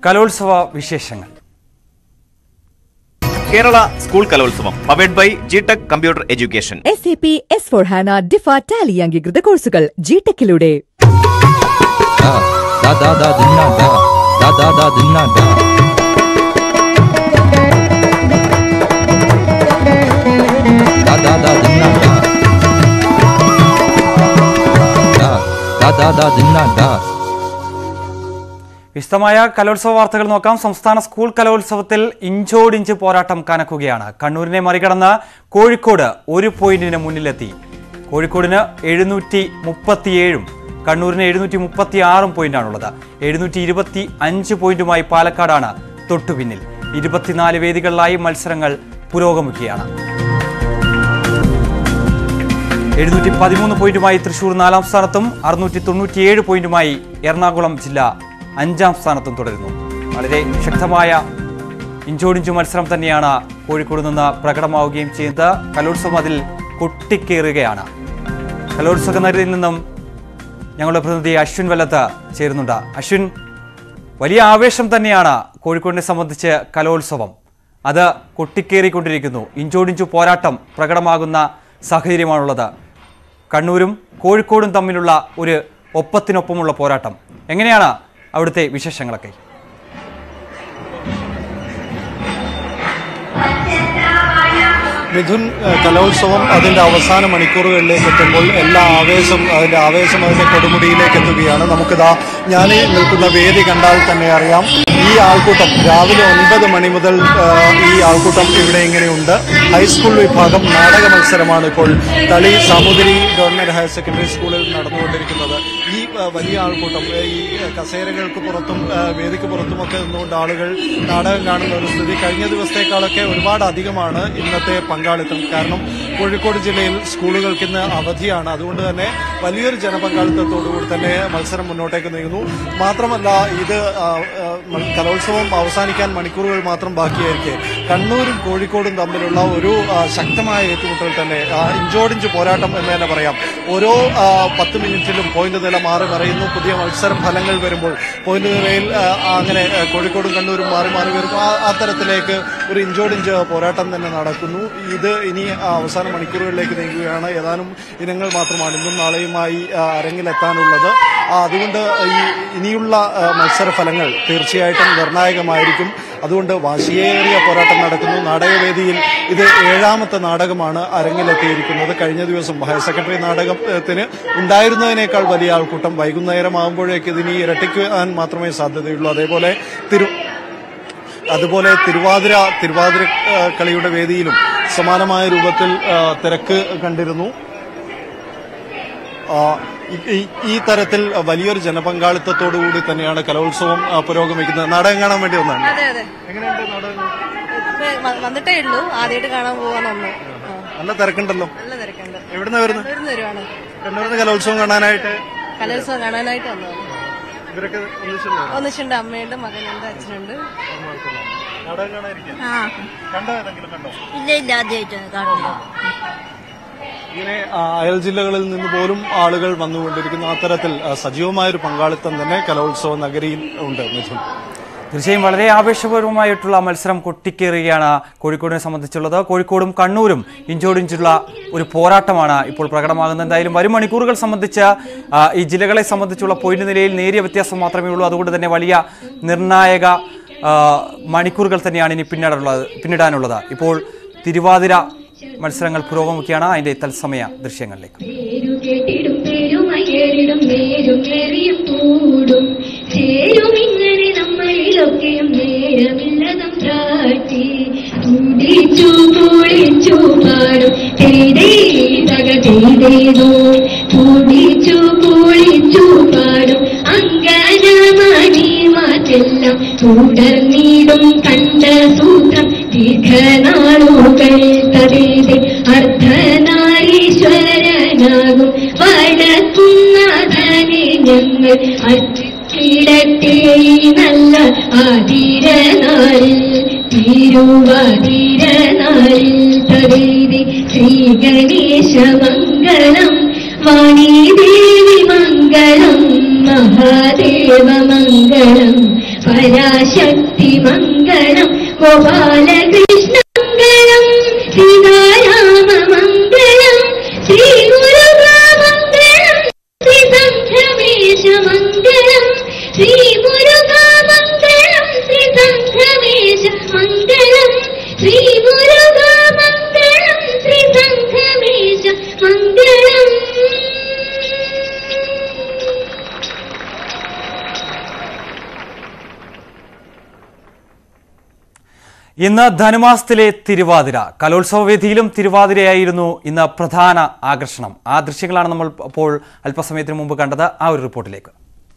കലോത്സവ വിശേഷങ്ങൾ Kerala school Kalolsavam powered by G tech computer education S A P S for ഹാന ഡിഫ ടാലി അംഗീകൃത കോഴ്സുകൾ ജിടെക്കിലൂടെ da da da da dinna da da da da dinna da da da da dinna da da da da da dinna da വിശദമായ കലോത്സവ വാർത്തകൾ നോക്കാം സംസ്ഥാന school കലോത്സവത്തിൽ ഇഞ്ചോടിഞ്ച് പോരാട്ടം കനക്കുകയാണ് കണ്ണൂരിനെ മറികടന്ന് കോഴിക്കോട് ഒരു പോയിന്റിന് മുന്നിലെത്തി കോഴിക്കോടിന് എഴുന്നൂറ്റി മുപ്പത്തിയേഴും കണ്ണൂരിന് എഴുന്നൂറ്റി മുപ്പത്തി ആറും പോയിന്റാണുള്ളത് എഴുന്നൂറ്റി ഇരുപത്തി അഞ്ച് പോയിന്റുമായി പാലക്കാടാണ് തൊട്ടുപിന്നിൽ ഇരുപത്തിനാല് വേദികളിലായി മത്സരങ്ങൾ പുരോഗമിക്കുകയാണ് എഴുന്നൂറ്റി പതിമൂന്ന് പോയിന്റുമായി തൃശൂർ നാലാം സ്ഥാനത്തും അറുന്നൂറ്റി തൊണ്ണൂറ്റിയേഴ് പോയിന്റുമായി എറണാകുളം ജില്ല അഞ്ചാം സ്ഥാനത്തും തുടരുന്നു വളരെ ശക്തമായ ഇഞ്ചോടിഞ്ചു മത്സരം തന്നെയാണ് കോഴിക്കോട് നിന്ന് പ്രകടമാവുകയും ചെയ്യുന്നത് കലോത്സവം അതിൽ കൊട്ടിക്കേറുകയാണ് കലോത്സവ നഗരിയിൽ നിന്നും ഞങ്ങളുടെ പ്രതിനിധി അശ്വിൻ വല്ലത്ത് ചേരുന്നുണ്ട് അശ്വിൻ വലിയ ആവേശം തന്നെയാണ് കോഴിക്കോടിനെ സംബന്ധിച്ച് കലോത്സവം അത് കൊട്ടിക്കേറിക്കൊണ്ടിരിക്കുന്നു ഇഞ്ചോടിഞ്ചു പോരാട്ടം പ്രകടമാകുന്ന സാഹചര്യമാണുള്ളത് കണ്ണൂരും കോഴിക്കോടും തമ്മിലുള്ള ഒരു ഒപ്പത്തിനൊപ്പമുള്ള പോരാട്ടം എങ്ങനെയാണ് അവിടുത്തെ വിശേഷങ്ങളൊക്കെ മിഥുൻ ഏഹ്, കലോത്സവം അതിന്റെ അവസാന മണിക്കൂറുകളിലേക്ക് എത്തുമ്പോൾ എല്ലാ ആവേശം അതിന്റെ ആവേശം അതിന്റെ കൊടുമുടിയിലേക്ക് എത്തുകയാണ് നമുക്കിതാ ഞാൻ ഈ നിൽക്കുന്ന വേദി കണ്ടാൽ തന്നെ അറിയാം ഈ ആൾക്കൂട്ടം രാവിലെ ഒൻപത് മണി മുതൽ ഏഹ്, ഈ ആൾക്കൂട്ടം ഇവിടെ ഇങ്ങനെയുണ്ട് ഹൈസ്കൂൾ വിഭാഗം നാടക മത്സരമാണ് ഇപ്പോൾ Thali Samoothiri government higher secondary സ്കൂളിൽ നടന്നുകൊണ്ടിരിക്കുന്നത് ഈ ഏഹ്, വലിയ ആൾക്കൂട്ടം ഏഹ്, ഈ കസേരകൾക്ക് പുറത്തും ഏഹ്, വേദിക്ക് പുറത്തുമൊക്കെ നിന്നുകൊണ്ട് ആളുകൾ നാടകം കാണുന്ന ഒരു സ്ഥിതി കഴിഞ്ഞ ദിവസത്തേക്കാളൊക്കെ ഒരുപാട് അധികമാണ് ഇന്നത്തെ പങ്കാളിത്തം കാരണം കോഴിക്കോട് ജില്ലയിൽ സ്കൂളുകൾക്ക് ഇന്ന് അവധിയാണ് അതുകൊണ്ട് തന്നെ വലിയൊരു ജനപങ്കാളിത്തത്തോടുകൂടി തന്നെ മത്സരം മുന്നോട്ടേക്ക് നീങ്ങുന്നു മാത്രമല്ല ഇത് ആ, ആ, മ- കലോത്സവം അവസാനിക്കാൻ മണിക്കൂറുകൾ മാത്രം ബാക്കിയായിരിക്കെ കണ്ണൂരും കോഴിക്കോടും തമ്മിലുള്ള ഒരു ആ, ശക്തമായ ഏറ്റുമുട്ടൽ തന്നെ ആ, ഇഞ്ചോടിഞ്ച് പോരാട്ടം എന്ന് തന്നെ പറയാം ഓരോ ആ, പത്ത് മിനിറ്റിലും പോയിന്റ് നില മാറി മറിയുന്നു പുതിയ മത്സരം ഫലങ്ങൾ വരുമ്പോൾ പോയിന്റ് നിലയിൽ ആ, അങ്ങനെ ആ, കോഴിക്കോടും കണ്ണൂരും മാറി മാറി വരുന്നു ആ അത്തരത്തിലേക്ക് ഒരു ഇഞ്ചോടിഞ്ച് പോരാട്ടം തന്നെ നടക്കുന്നു ഇത് ഇനി ആ, അവസാന മണിക്കൂറുകളിലേക്ക് നീങ്ങുകയാണ് ഏതാനും ഇനങ്ങൾ മാത്രമാണ് ഇന്നും നാളെയുമായി ആ, അരങ്ങിലെത്താനുള്ളത് ആ, അതുകൊണ്ട് ഈ ഇനിയുള്ള ആ, മത്സരഫലങ്ങൾ തീർച്ചയായിട്ടും നിർണായകമായിരിക്കും അതുകൊണ്ട് വാശിയേറിയ പോരാട്ടം നടക്കുന്നു നാടകവേദിയിൽ ഇത് ഏഴാമത്തെ നാടകമാണ് അരങ്ങിലെത്തിയിരിക്കുന്നത് കഴിഞ്ഞ ദിവസം ഹയർ സെക്കൻഡറി നാടകത്തിന് ഉണ്ടായിരുന്നതിനേക്കാൾ വലിയ ആൾക്കൂട്ടം വൈകുന്നേരമാകുമ്പോഴേക്ക് ഇതിനി ഇരട്ടിക്കുവാൻ മാത്രമേ സാധ്യതയുള്ളൂ അതേപോലെ തിരു അതുപോലെ തിരുവാതിര തിരുവാതിര ആ, കളിയുടെ വേദിയിലും സമാനമായ രൂപത്തിൽ ആ, തിരക്ക് കണ്ടിരുന്നു ആ, ഈ- ഈ- ഈ തരത്തിൽ വലിയൊരു ജനപങ്കാളിത്തത്തോടുകൂടി തന്നെയാണ് കലോത്സവം ആ, പുരോഗമിക്കുന്നത് നാടകം കാണാൻ വേണ്ടി ഒന്നാണ് അതെ അതെ എങ്ങനെയുണ്ട് നാടകം ഇപ്പൊ വ- വന്നിട്ടേ ഉള്ളൂ ആദ്യമായിട്ട് കാണാൻ പോവാൻ ഒന്ന് നല്ല തിരക്കുണ്ടല്ലോ നല്ല തിരക്കുണ്ട് എവിടുന്ന വരുന്നത് കണ്ണൂരിന്ന് വരുവാണ് കണ്ണൂരിന്ന് കലോത്സവം കാണാനായിട്ട് കലോത്സവം കാണാനായിട്ട് വന്നതാണ് ഇവരൊക്കെ ഒന്നിച്ചുണ്ടോ ഒന്നിച്ചുണ്ട് അമ്മയുണ്ട് മകനുണ്ട് അച്ഛനുണ്ട് നാടകം കാണാനിരിക്കാൻ ആ കണ്ടോ ഏതെങ്കിലും കണ്ടോ ഇല്ല ഇല്ല ആദ്യമായിട്ടാണ് കാണുന്നത് ഇങ്ങനെ ആ, അയൽ ജില്ലകളിൽ നിന്ന് പോലും ആളുകൾ വന്നുകൊണ്ടിരിക്കുന്ന അത്തരത്തിൽ ആ, സജീവമായൊരു പങ്കാളിത്തം തന്നെ കലോത്സവ നഗരിയിൽ ഉണ്ട് മിഥുൻ തീർച്ചയായും വളരെ ആവേശപൂർവമായിട്ടുള്ള മത്സരം കൊട്ടിക്കേറുകയാണ് കോഴിക്കോടിനെ സംബന്ധിച്ചുള്ളത് കോഴിക്കോടും കണ്ണൂരും ഇഞ്ചോടിഞ്ചുള്ള ഒരു പോരാട്ടമാണ് ഇപ്പോൾ പ്രകടമാകുന്നത് എന്തായാലും വരും മണിക്കൂറുകൾ സംബന്ധിച്ച് ആ, ഈ ജില്ലകളെ സംബന്ധിച്ചുള്ള പോയിന്റ് നിലയിൽ നേരിയ വ്യത്യാസം മാത്രമേ ഉള്ളൂ അതുകൊണ്ട് തന്നെ വലിയ നിർണായക ആ, മണിക്കൂറുകൾ തന്നെയാണ് ഇനി പിന്നിടാനുള്ളത് പിന്നിടാനുള്ളത് ഇപ്പോൾ തിരുവാതിര മത്സരങ്ങൾ പുരോഗമിക്കുകയാണ് അതിന്റെ തത്സമയ ദൃശ്യങ്ങളിലേക്ക് പേരുകേട്ടിടും പെരുമയേറിടും നേരും നേറിയും കൂടും ചേരും ഇങ്ങനെ നമ്മളിലൊക്കെയും നേരമില്ലതും കാട്ടി തുടിച്ചു പൊളിച്ചു പാടും തേടേ തക ചെയ്തേതോ തുടിച്ചു പൊളിച്ചു പാടും അങ്കനമണി മാറ്റെല്ലാം തുടർന്നിടും കണ്ട സൂത്രം ദീർഘനാളുകൾ തതേതെ അർദ്ധനാരീശ്വരനാകും വടക്കുന്നതനെ ഞങ്ങൾ അർപ്പിടട്ടെ ഈ നല്ല ആതിരനാളിൽ തിരുവാതിരനാളിൽ തതേതെ ശ്രീ ഗണേശ മംഗളം വാണീദേവി മംഗളം മഹാദേവ മംഗളം പരാശക്തി മംഗളം ഗോപാലകൃഷ്ണ മംഗളം സീതാരാമ മംഗളം ശ്രീ മംഗളം ശ്രീ സംഘമേശ മംഗളം ശ്രീ മംഗളം ശ്രീ സംഘമേശ മംഗളം ശ്രീ മംഗളം ശ്രീ സംഘമേശ മംഗളം ഇന്ന് ധനുമാസത്തിലെ തിരുവാതിര കലോത്സവ വേദിയിലും തിരുവാതിരയായിരുന്നു ഇന്ന് പ്രധാന ആകർഷണം ആ ദൃശ്യങ്ങളാണ് നമ്മൾ അപ്പോൾ അല്പസമയത്തിന് മുമ്പ് കണ്ടത് ആ ഒരു റിപ്പോർട്ടിലേക്ക്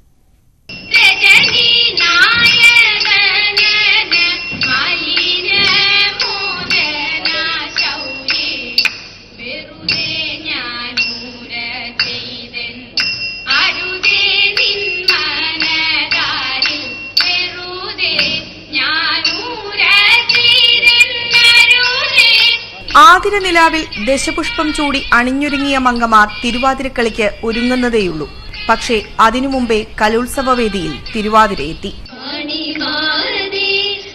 രജനി നായകന മലിന മോദന ശൗരി വെറുതെ ഞാനൂര ചെയ്തൻ അരുതേ നിൻ മനതാരിൽ വെറുതെ ഞാനൂര ചെയ്തൻ അരുതേ ആതിര നിലാവിൽ ദശപുഷ്പം ചൂടി അണിഞ്ഞൊരുങ്ങിയ മങ്കമാർ തിരുവാതിരക്കളിക്ക് ഒരുങ്ങുന്നതേയുള്ളൂ പക്ഷേ അതിനു മുമ്പേ കലോത്സവ വേദിയിൽ തിരുവാതിര എത്തി മണിമാലതി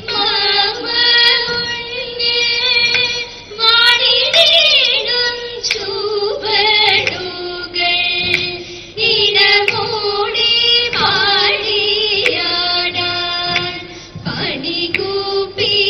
മാമമുന്നേ വാണിടേടും ചുവടുകൾ നിറമോടി പാടിയാടാൻ പണികൂപ്പി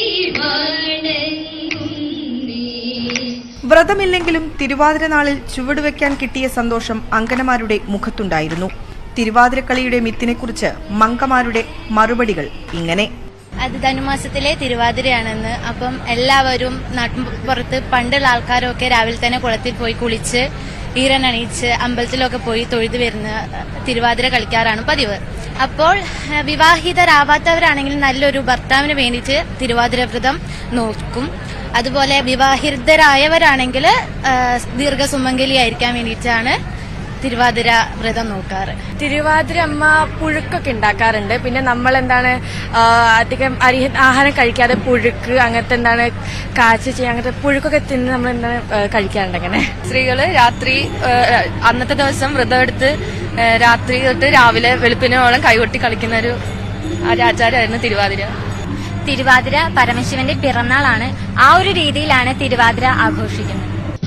വണങ്ങുന്നേ വ്രതമില്ലെങ്കിലും തിരുവാതിര നാളിൽ ചുവടുവെക്കാൻ കിട്ടിയ സന്തോഷം അങ്കനമാരുടെ മുഖത്തുണ്ടായിരുന്നു തിരുവാതിരക്കളിയുടെ മിത്തിനെക്കുറിച്ച് മങ്കമാരുടെ മറുപടികൾ ഇങ്ങനെ അത് ധനുമാസത്തിലെ തിരുവാതിരയാണെന്ന് അപ്പം എല്ലാവരും നാട്ടിൻപുറത്ത് പണ്ടുള്ള ആൾക്കാരൊക്കെ രാവിലെ തന്നെ കുളത്തിൽ പോയി കുളിച്ച് ഈറനണിയിച്ച് അമ്പലത്തിലൊക്കെ പോയി തൊഴുതു വരുന്ന തിരുവാതിര കളിക്കാറാണ് പതിവ് അപ്പോൾ ഏഹ്, വിവാഹിതരാവാത്തവരാണെങ്കിൽ നല്ലൊരു ഭർത്താവിന് വേണ്ടിയിട്ട് തിരുവാതിര വ്രതം നോക്കും അതുപോലെ വിവാഹിതരായവരാണെങ്കിൽ ദീർഘസുമംഗലി ആയിരിക്കാൻ വേണ്ടിയിട്ടാണ് തിരുവാതിര വ്രതം നോക്കാറ് തിരുവാതിര അമ്മ പുഴുക്കൊക്കെ ഉണ്ടാക്കാറുണ്ട് പിന്നെ നമ്മൾ എന്താണ് ആ, അധികം അരി ആഹാരം കഴിക്കാതെ പുഴുക്ക് അങ്ങനത്തെ എന്താണ് കാച്ചി ചെയ്യുക അങ്ങനത്തെ പുഴുക്കൊക്കെ തിന്ന് നമ്മൾ എന്താണ് ആ, കഴിക്കാറുണ്ട് അങ്ങനെ സ്ത്രീകള് രാത്രി ആ, അന്നത്തെ ദിവസം വ്രതം എടുത്ത് ആ, രാത്രി തൊട്ട് രാവിലെ വെളുപ്പിനോളം കൈകൊട്ടി കളിക്കുന്ന ഒരു ഒരു ആചാരമായിരുന്നു തിരുവാതിര തിരുവാതിര പരമശിവന്റെ പിറന്നാളാണ് ആ ഒരു രീതിയിലാണ് തിരുവാതിര ആഘോഷിക്കുന്നത്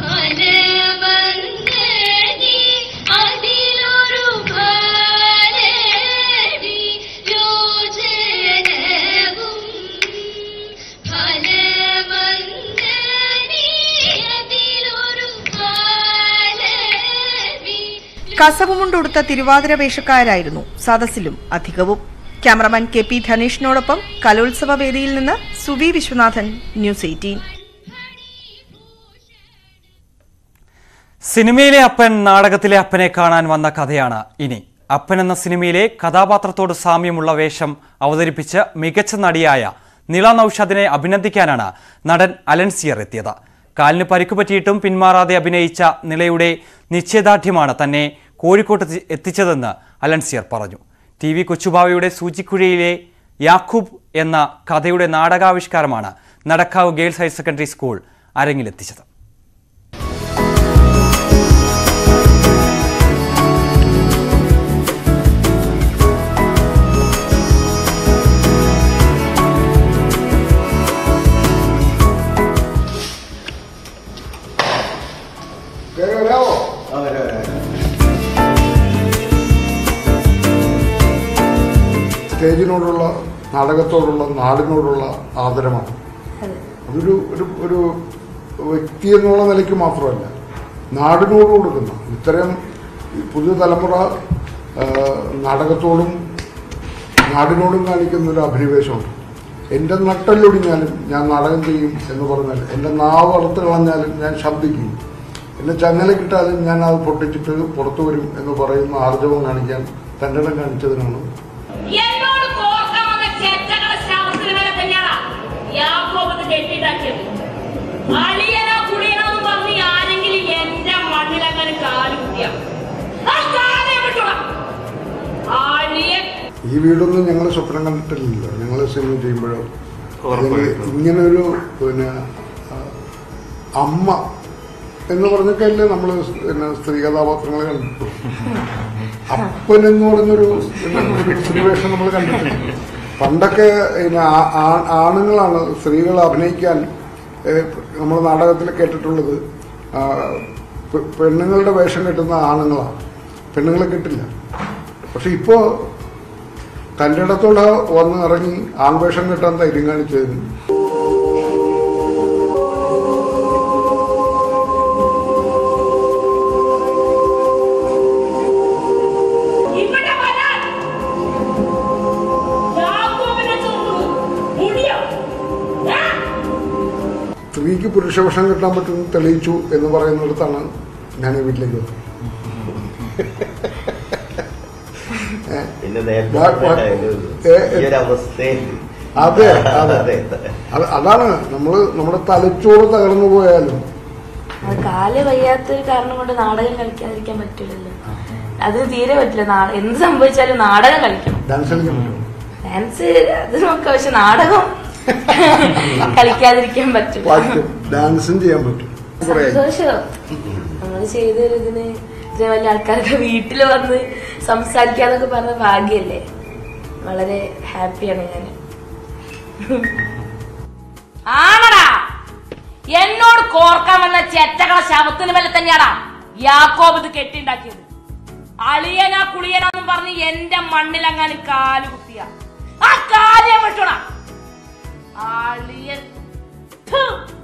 ഫലമന്ദനി അതിലൊരു ഭാരതി യോജനവും ഫലമന്ദനി അതിലൊരു ഭാരതി കസവുമുണ്ടുടുത്ത തിരുവാതിര വേഷക്കാരായിരുന്നു സദസ്സിലും അധികവും ക്യാമറമാൻ കെ പി ധനേഷിനോടൊപ്പം കലോത്സവ വേദിയിൽ നിന്ന് സുവി വിശ്വനാഥൻ ന്യൂസ് എയ്റ്റീൻ സിനിമയിലെ അപ്പൻ നാടകത്തിലെ അപ്പനെ കാണാൻ വന്ന കഥയാണ് ഇനി അപ്പൻ എന്ന സിനിമയിലെ കഥാപാത്രത്തോട് സാമ്യമുള്ള വേഷം അവതരിപ്പിച്ച് മികച്ച നടിയായ നിള നൌഷാദിനെ അഭിനന്ദിക്കാനാണ് നടൻ അലൻസിയർ എത്തിയത് കാലിന് പരിക്ക് പറ്റിയിട്ടും പിന്മാറാതെ അഭിനയിച്ച നിളയുടെ നിശ്ചയദാർഢ്യമാണ് തന്നെ കോഴിക്കോട്ട് എത്തി- എത്തിച്ചതെന്ന് അലൻസിയർ പറഞ്ഞു ടി വി കൊച്ചുബാവയുടെ സൂചിക്കുഴിയിലെ യാക്കൂബ് എന്ന കഥയുടെ നാടകാവിഷ്കാരമാണ് Nadakkavu girls higher secondary school അരങ്ങിലെത്തിച്ചത് സ്റ്റേജിനോടുള്ള നാടകത്തോടുള്ള നാടിനോടുള്ള ആദരമാണ് അതൊരു ഒരു ഒരു വ്യക്തി എന്നുള്ള നിലയ്ക്ക് മാത്രമല്ല നാടിനോട് കൊടുക്കുന്ന ഇത്തരം ഈ പുതിയ തലമുറ ആ, നാടകത്തോടും നാടിനോടും കാണിക്കുന്ന ഒരു അഭിനിവേശമുണ്ട് എൻ്റെ നട്ടല്ലൊടിഞ്ഞാലും ഞാൻ നാടകം ചെയ്യും എന്ന് പറഞ്ഞാൽ എൻ്റെ നാവ് അറുത്ത് കളഞ്ഞാലും ഞാൻ ശബ്ദിക്കും എന്നെ ചങ്ങലക്കിട്ടാലും ഞാൻ അത് പൊട്ടിച്ചിട്ട് പുറത്തു വരും എന്ന് പറയുന്ന ആർജവം കാണിക്കാൻ തൻ്റെ ഇടം കാണിച്ചതിനാണ് എന്നോട് കോർക്കാൻ വന്ന ചെറ്റകളെ ശാസ്ത്രങ്ങളെ തന്നെയാണ് യാക്കോബത്ത് കെട്ടിട്ടാക്കിയത് അളിയനോ കുളിയനോ എന്ന് പറഞ്ഞ് ആരെങ്കിലും എന്റെ മണ്ണിലങ്ങനെ കാലുകുത്തിയ അളിയൻ ഈ വീടൊന്നും ഞങ്ങൾ സ്വപ്നം കണ്ടിട്ടില്ലല്ലോ ഞങ്ങൾ സിനിമ ചെയ്യുമ്പോഴോ അല്ലെങ്കിൽ ഇങ്ങനൊരു പിന്നെ ആ, അമ്മ എന്ന് പറഞ്ഞൊക്കെയല്ലേ നമ്മൾ പിന്നെ സ്ത്രീ കഥാപാത്രങ്ങൾ കണ്ടിട്ടുള്ളൂ അപ്പൻ എന്ന് പറഞ്ഞൊരു പിന്നെ ഒരു സ്ത്രീവേഷം നമ്മൾ കണ്ടിട്ടില്ല പണ്ടൊക്കെ പിന്നെ ആ- ആ- ആണുങ്ങളാണ് സ്ത്രീകൾ അഭിനയിക്കാൻ ഏഹ്, നമ്മൾ നാടകത്തിൽ കേട്ടിട്ടുള്ളത് ആ, പെ- പെണ്ണുങ്ങളുടെ വേഷം കെട്ടുന്ന ആണുങ്ങളാണ് പെണ്ണുങ്ങളെ കിട്ടില്ല പക്ഷെ ഇപ്പോ തൻ്റെ ഇടത്തോടെ വന്ന് ഇറങ്ങി ആൺവേഷം കെട്ടാൻ ധൈര്യം കാണിച്ചതിന് ഇവിടെ വരാൻ യാക്കോബിനെ ചോദിച്ചു മുടിയോ ഏ? സ്ത്രീക്ക് പുരുഷവേഷം കെട്ടാൻ പറ്റുമെന്ന് തെളിയിച്ചു എന്ന് പറയുന്നിടത്താണ് ഞാൻ ഈ വീട്ടിലേക്ക് വന്നത് പിന്നെ നേരത്തെ വാ- വാ- ഏ, ഏ, ഈ ഒരു അവസ്ഥയിൽ അതെ അതെ അത് അതാണ് നമ്മള് നമ്മുടെ തലച്ചോറ് തകർന്നു പോയാലും അത് കാല് വയ്യാത്തൊരു കാരണം കൊണ്ട് നാടകം കളിക്കാതിരിക്കാൻ പറ്റില്ലല്ലോ അത് തീരെ പറ്റില്ല നാ- എന്ത് സംഭവിച്ചാലും നാടകം കളിക്കണം ഡാൻസ് കളിക്കാൻ പറ്റുമോ ഡാൻസ് അത് നോക്കാം പക്ഷെ നാടകം കളിക്കാതിരിക്കാൻ പറ്റില്ല പറ്റും ഡാൻസും ചെയ്യാൻ പറ്റും കുറേ സന്തോഷം നമ്മൾ ചെയ്തൊരു ഇതിന് ഇത്ര വലിയ ആൾക്കാരൊക്കെ വീട്ടിൽ വന്ന് സംസാരിക്കാന്നൊക്കെ പറഞ്ഞ ഭാഗ്യല്ലേ വളരെ ഹാപ്പിയാണ് ഞാൻ ആണടാ എന്നോട് കോർക്കാൻ വന്ന ചെറ്റകളെ ശവത്തിന് മേലെ തന്നെയാടാ യാക്കോബ് ഇത് കെട്ടിണ്ടാക്കിയത് അളിയനാ കുളിയനാന്നും പറഞ്ഞ് എന്റെ മണ്ണിലെങ്ങാനും കാല് കുത്തിയ ആ കാര്യം വിട്ടോടാ അളിയൻ ഥു.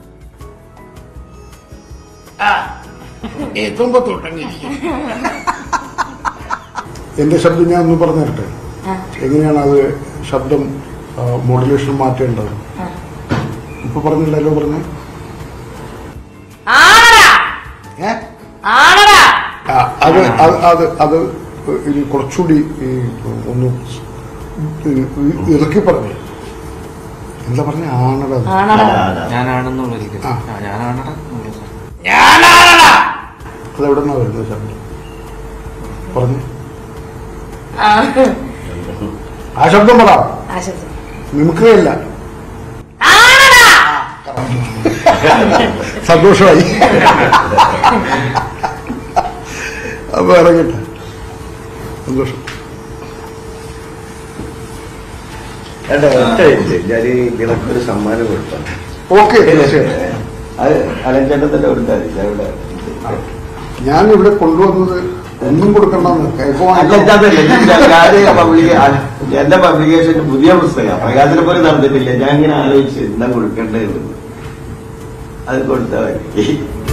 എത്തുമ്പോ തുടങ്ങി എന്റെ ശബ്ദം ഞാൻ ഒന്ന് പറഞ്ഞു തരട്ടെ ആ. എങ്ങനെയാണ് അത് ശബ്ദം മോഡുലേഷൻ മാറ്റേണ്ടത് ഇപ്പൊ പറഞ്ഞില്ലല്ലോ പറഞ്ഞ ആണടാ ആണടാ അത് അത് അത് അത് ഇത് കുറച്ചുകൂടി ഈ ഒന്ന് ഈ ഇറക്കി പറഞ്ഞു എന്താ പറഞ്ഞ ആണട ഞാനാണെന്നുള്ള രീതി ആ. ആ, ഞാനാണെടാ അതെവിടെ നിന്നാ വരുന്നത് ശബ്ദം പറഞ്ഞു ആ. ആ ശബ്ദം പറ ആശംസ മിമിക്രിയല്ല സന്തോഷമായി അപ്പൊ ഇറങ്ങട്ടെ സന്തോഷം അല്ല, ഒറ്റ മിനിറ്റ്. ഞാന് നിനക്കൊരു സമ്മാനം കൊടുത്താണ് ഓക്കെ തീർച്ചയായും അത് അലഞ്ചേട്ടൻ തന്നെ കൊടുത്താൽ മതി. ഞാൻ ഇവിടെ ഞാൻ ഇവിടെ കൊണ്ടുവന്നത് ഒന്നും കൊടുക്കണ്ടെന്ന് ഇപ്പൊ അല്ല ഇതല്ല ഇതിന്റെ കാര്യം പബ്ലിക് എന്റെ പബ്ലിക്കേഷന്റെ പുതിയ പുസ്തകം പ്രകാശനെ പോലെ നടന്നിട്ടില്ല ഞാൻ ഇങ്ങനെ ആലോചിച്ചു എന്താ കൊടുക്കേണ്ടത് അത് കൊടുത്താൽ മതി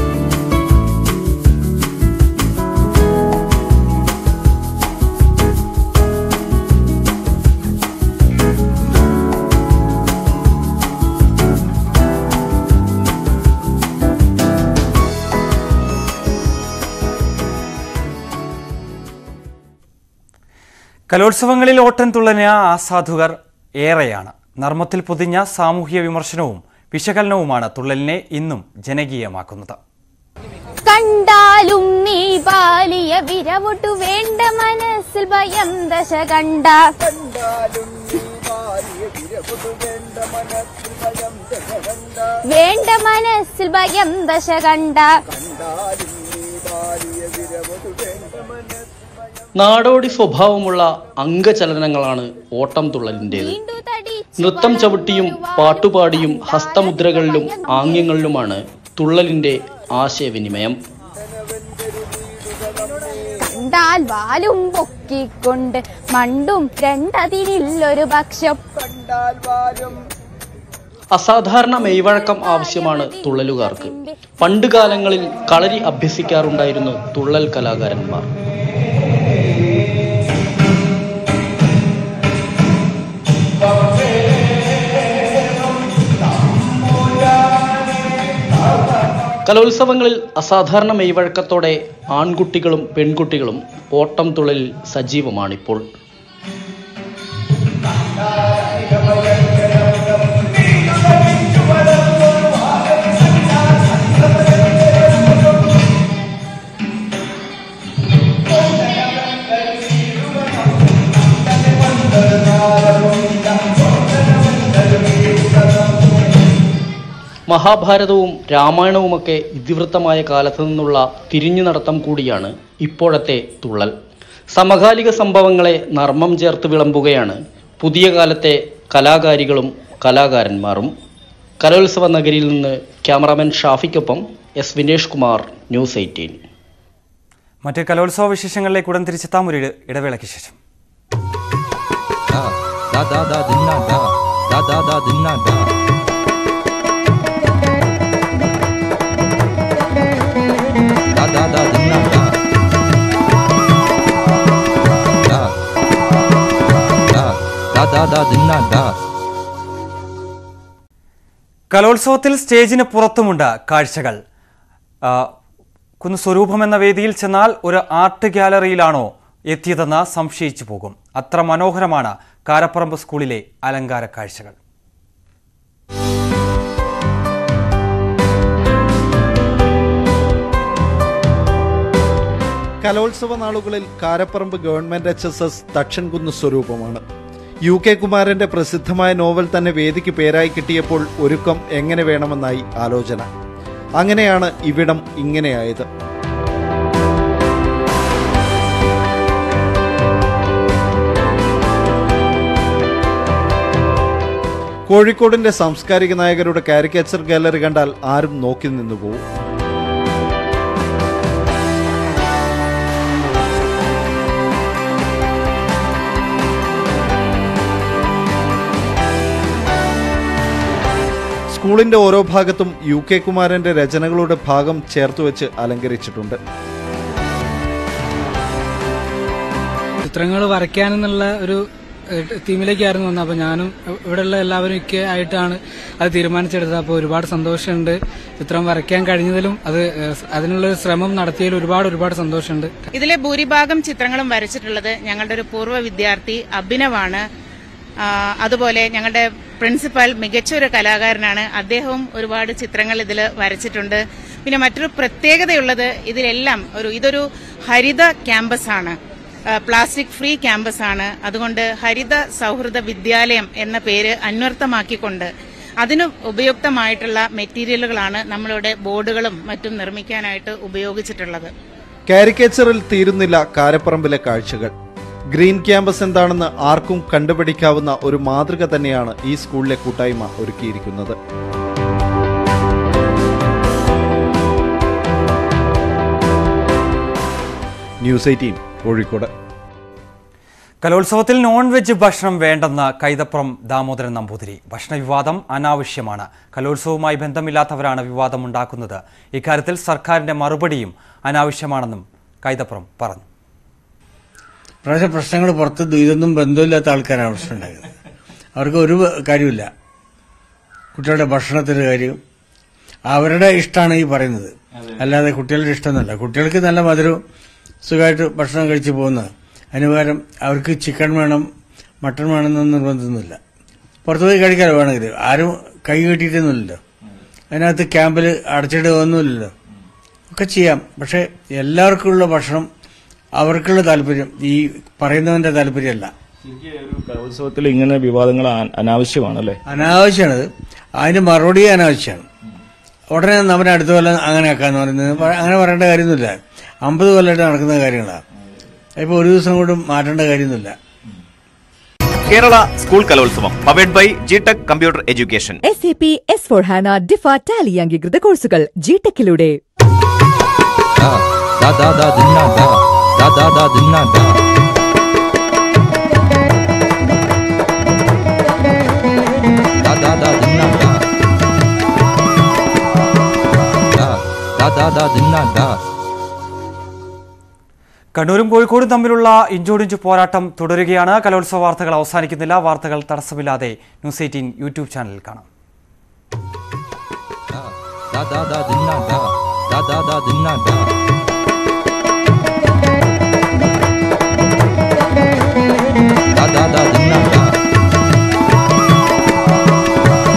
കലോത്സവങ്ങളിൽ ഓട്ടം തുള്ളന ആസാധുകർ ഏറെയാണ് നർമ്മത്തിൽ പൊതിഞ്ഞ സാമൂഹ്യ വിമർശനവും വിശകലനവുമാണ് തുള്ളലിനെ ഇന്നും ജനകീയമാക്കുന്നത് കണ്ടാലും നീ ബാലിയ വിരവൊട്ടു വേണ്ട മനസ്സിൽ ഭയം ദശ കണ്ട വേണ്ട മനസ്സിൽ ഭയം ദശ കണ്ട നാടോടി സ്വഭാവമുള്ള അംഗചലനങ്ങളാണ് ഓട്ടം തുള്ളലിൻ്റേത് നൃത്തം ചവിട്ടിയും പാട്ടുപാടിയും ഹസ്തമുദ്രകളിലും ആംഗ്യങ്ങളിലുമാണ് തുള്ളലിന്റെ ആശയവിനിമയം കണ്ടാൽ വാലും പൊക്കിക്കൊണ്ട് മണ്ടും രണ്ടതിരില്ലൊരു പക്ഷം അസാധാരണ മെയ്വഴക്കം ആവശ്യമാണ് തുള്ളലുകാർക്ക് പണ്ടുകാലങ്ങളിൽ കളരി അഭ്യസിക്കാറുണ്ടായിരുന്നു തുള്ളൽ കലാകാരന്മാർ കലോത്സവങ്ങളിൽ അസാധാരണ മെയ്വഴക്കത്തോടെ ആൺകുട്ടികളും പെൺകുട്ടികളും ഓട്ടം തുള്ളലിൽ സജീവമാണിപ്പോൾ മഹാഭാരതവും രാമായണവുമൊക്കെ ഇതിവൃത്തമായ കാലത്തു നിന്നുള്ള തിരിഞ്ഞു നടത്തം കൂടിയാണ് ഇപ്പോഴത്തെ തുള്ളൽ സമകാലിക സംഭവങ്ങളെ നർമ്മം ചേർത്ത് വിളമ്പുകയാണ് പുതിയ കാലത്തെ കലാകാരികളും കലാകാരന്മാരും കലോത്സവ നഗരിയിൽ നിന്ന് ക്യാമറാമാൻ ഷാഫിക്കൊപ്പം S Vinesh Kumar news eighteen മറ്റ് കലോത്സവ വിശേഷങ്ങളിലേക്ക് ഉടൻ തിരിച്ചെത്താം ഒരു ഇട- ഇടവേളയ്ക്ക് ശേഷം Da da da dinna da. Da da da dinna da. Da da da dinna da. Da. Da. Da da da dinna da. കലോത്സവത്തിൽ സ്റ്റേജിന് പുറത്തുമുണ്ട് കാഴ്ചകൾ ആ, കുന്ന് സ്വരൂപം എന്ന വേദിയിൽ ചെന്നാൽ ഒരു ആർട്ട് ഗ്യാലറിയിലാണോ എത്തിയതെന്ന് സംശയിച്ചു പോകും അത്ര മനോഹരമാണ് കാരപ്പറമ്പ് സ്കൂളിലെ അലങ്കാര കാഴ്ചകൾ കലോത്സവ നാളുകളിൽ Karaparamba government H S S Thakshankunnu സ്വരൂപമാണ് യു കെ കുമാരന്റെ പ്രസിദ്ധമായ നോവൽ തന്നെ വേദിക്ക് പേരായി കിട്ടിയപ്പോൾ ഒരുക്കം എങ്ങനെ വേണമെന്നായി ആലോചന അങ്ങനെയാണ് ഇവിടം ഇങ്ങനെയായത് കോഴിക്കോടിന്റെ സാംസ്കാരിക നായകരുടെ കാരിക്കേച്ചർ ഗാലറി കണ്ടാൽ ആരും നോക്കി നിന്നു പോകും സ്കൂളിന്റെ ഓരോ ഭാഗത്തും യു കെ കുമാരന്റെ രചനകളുടെ ഭാഗം ചേർത്തുവെച്ച് അലങ്കരിച്ചിട്ടുണ്ട് ചിത്രങ്ങൾ വരയ്ക്കാനെന്നുള്ള ഒരു ഏഹ്, തീമിലേക്കായിരുന്നു വന്നത് അപ്പോൾ ഞാനും ഇവിടെയുള്ള എല്ലാവരും ഒക്കെ ആയിട്ടാണ് അത് തീരുമാനിച്ചെടുത്തത് അപ്പോൾ ഒരുപാട് സന്തോഷമുണ്ട് ചിത്രം വരയ്ക്കാൻ കഴിഞ്ഞതിലും അത് ഏഹ്, അതിനുള്ള ഒരു ശ്രമം നടത്തിയതിൽ ഒരുപാട് ഒരുപാട് സന്തോഷമുണ്ട് ഇതിലെ ഭൂരിഭാഗം ചിത്രങ്ങളും വരച്ചിട്ടുള്ളത് ഞങ്ങളുടെ ഒരു പൂർവ്വ വിദ്യാർത്ഥി അഭിനവാണ് ആ, അതുപോലെ ഞങ്ങളുടെ പ്രിൻസിപ്പൽ മികച്ച ഒരു കലാകാരനാണ് അദ്ദേഹവും ഒരുപാട് ചിത്രങ്ങൾ ഇതിൽ വരച്ചിട്ടുണ്ട് പിന്നെ മറ്റൊരു പ്രത്യേകതയുള്ളത് ഇതിലെല്ലാം ഒരു ഇതൊരു ഹരിത ക്യാമ്പസ് ആണ് ആ, പ്ലാസ്റ്റിക് ഫ്രീ ക്യാമ്പസ് ആണ് അതുകൊണ്ട് ഹരിത സൗഹൃദ വിദ്യാലയം എന്ന പേര് അന്വർത്ഥമാക്കിക്കൊണ്ട് അതിന് ഉപയുക്തമായിട്ടുള്ള മെറ്റീരിയലുകളാണ് നമ്മളിവിടെ ബോർഡുകളും മറ്റും നിർമ്മിക്കാനായിട്ട് ഉപയോഗിച്ചിട്ടുള്ളത് കാരിക്കേച്ചറിൽ തീരുന്നില്ല കാരപ്പറമ്പിലെ കാഴ്ചകൾ ഗ്രീൻ ക്യാമ്പസ് എന്താണെന്ന് ആർക്കും കണ്ടുപിടിക്കാവുന്ന ഒരു മാതൃക തന്നെയാണ് ഈ സ്കൂളിലെ കൂട്ടായ്മ ഒരുക്കിയിരിക്കുന്നത് ന്യൂസ് എയ്റ്റീൻ കോഴിക്കോട് കലോത്സവത്തിൽ നോൺ വെജ് ഭക്ഷണം വേണ്ടെന്ന് കൈതപ്രം ദാമോദരൻ നമ്പൂതിരി ഭക്ഷണ വിവാദം അനാവശ്യമാണ് കലോത്സവവുമായി ബന്ധമില്ലാത്തവരാണ് വിവാദം ഉണ്ടാക്കുന്നത് ഇക്കാര്യത്തിൽ സർക്കാരിന്റെ മറുപടിയും അനാവശ്യമാണെന്നും കൈതപ്രം പറഞ്ഞു പ്രാവശ്യം പ്രശ്നങ്ങൾ പുറത്ത് ഇതൊന്നും ബന്ധമില്ലാത്ത ആൾക്കാരാണ് പ്രശ്നം ഉണ്ടാക്കുന്നത് അവർക്ക് ഒരു കാര്യമില്ല കുട്ടികളുടെ ഭക്ഷണത്തിന്റെ കാര്യം അവരുടെ ഇഷ്ടമാണ് ഈ പറയുന്നത് അല്ലാതെ കുട്ടികളുടെ ഇഷ്ടമൊന്നുമല്ല കുട്ടികൾക്ക് നല്ല മധുരവും സുഖമായിട്ട് ഭക്ഷണം കഴിച്ചു പോകുന്നത് അതിന് പകരം അവർക്ക് ചിക്കൻ വേണം മട്ടൺ വേണമെന്നൊന്നും നിർബന്ധമൊന്നുമില്ല പുറത്തു പോയി കഴിക്കാലോ വേണമെങ്കിൽ ആരും കൈ കെട്ടിയിട്ടൊന്നുമില്ലല്ലോ അതിനകത്ത് ക്യാമ്പിൽ അടച്ചിടുകയൊന്നുമില്ലല്ലോ ഒക്കെ ചെയ്യാം പക്ഷെ എല്ലാവർക്കും ഉള്ള ഭക്ഷണം അവർക്കുള്ള താല്പര്യം ഈ പറയുന്നവന്റെ താല്പര്യമല്ല കലോത്സവത്തിൽ ഇങ്ങനെ വിവാദങ്ങൾ അന- അനാവശ്യമാണല്ലേ അനാവശ്യമാണത് അതിന്റെ മറുപടി അനാവശ്യമാണ് ഉടനെ നമ്മുടെ അടുത്ത കൊല്ലം അങ്ങനെ ആക്കാന്ന് പറയുന്നത് പ- അങ്ങനെ പറയേണ്ട കാര്യമൊന്നുമില്ല അമ്പത് കൊല്ലമായിട്ട് നടക്കുന്ന കാര്യങ്ങളാണ് ഇപ്പൊ ഒരു ദിവസം കൊണ്ടും മാറ്റേണ്ട കാര്യമൊന്നുമില്ല Kerala school Kalolsavam powered by G tech computer education S A P S for ഹാന ഡിഫ ടാലി അംഗീകൃത കോഴ്സുകൾ ജിടെക്കിലൂടെ Da da da dinna da. Da da da dinna da. Da da da dinna da. Da da da da dinna da. കണ്ണൂരും കോഴിക്കോടും തമ്മിലുള്ള ഇഞ്ചോടിഞ്ച് പോരാട്ടം തുടരുകയാണ് കലോത്സവ വാർത്തകൾ അവസാനിക്കുന്നില്ല വാർത്തകൾ തടസ്സമില്ലാതെ ന്യൂസ് എയ്റ്റീൻ യൂട്യൂബ് ചാനലിൽ കാണാം Da da da dinna da. Da da da dinna da.